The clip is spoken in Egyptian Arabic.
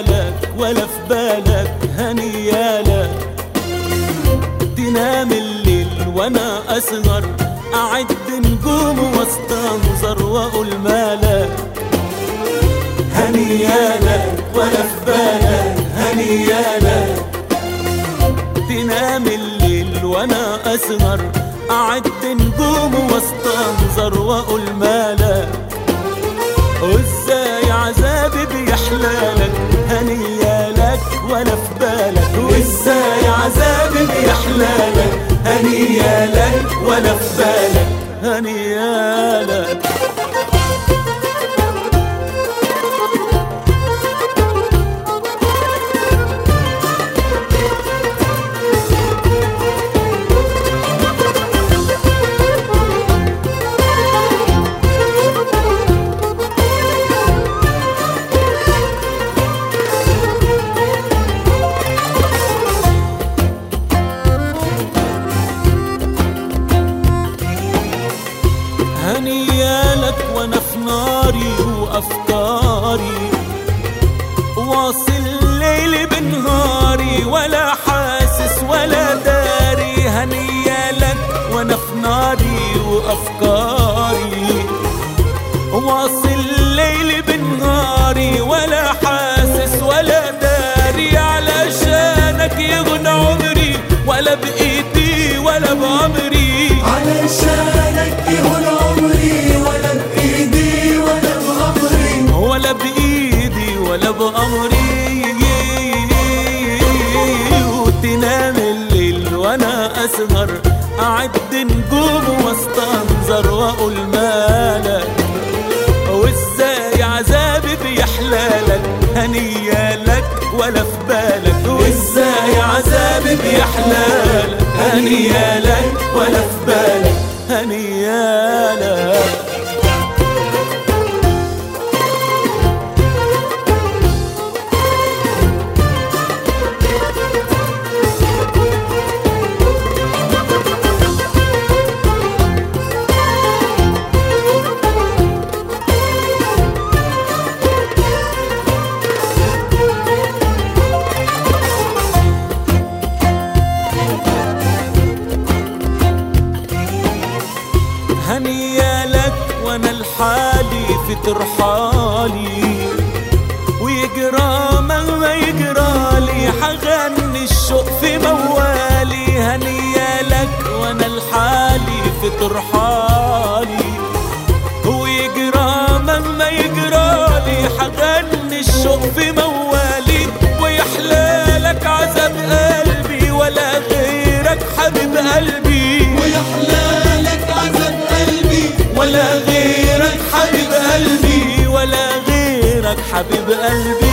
هنيالك ولا في بالك هنيالك تنام الليل وانا اسهر اعد نجوم واستنظر واقول مالك هنيالك ولا في بالك هنيالك تنام الليل وانا اسهر اعد نجوم واستنظر واقول مالك وازاي عذابي بيحلالك هنيالك ولا في بالك وازاي عذابي بيحلالك هنيالك ولا في بالك هنيالك هنيالك وانا في ناري وافكاري واصل ليلي بنهاري ولا حاسس ولا داري هنيالك وانا في ناري وافكاري واصل ليلي بنهاري ولا حاسس ولا داري علشانك يغنى عمري ولا بايدي ولا بامري علشانك يهون عمري ولا بإيدي ولا بأمري ولا بإيدي ولا بأمري وتنام الليل وأنا أسهر أعد نجوم واستنظر وأقول مالك وإزاي عذابي بيحلالك هنيالك ولا في بالك وإزاي عذابي بيحلالك هنيالك ولا في بالك هنيالك هنيالك وانا الحالي في ترحالي ويجرى ما يجرالي حغني الشوق في موالي هنيالك وانا الحالي في ترحالي ويجرى ما يجرالي حغني الشوق في موالي ويحلالك عذاب قلبي ولا غيرك حبيب قلبي ويحلالك عذاب قلبي ولا غيرك حبيب قلبي ولا غيرك حبيب قلبي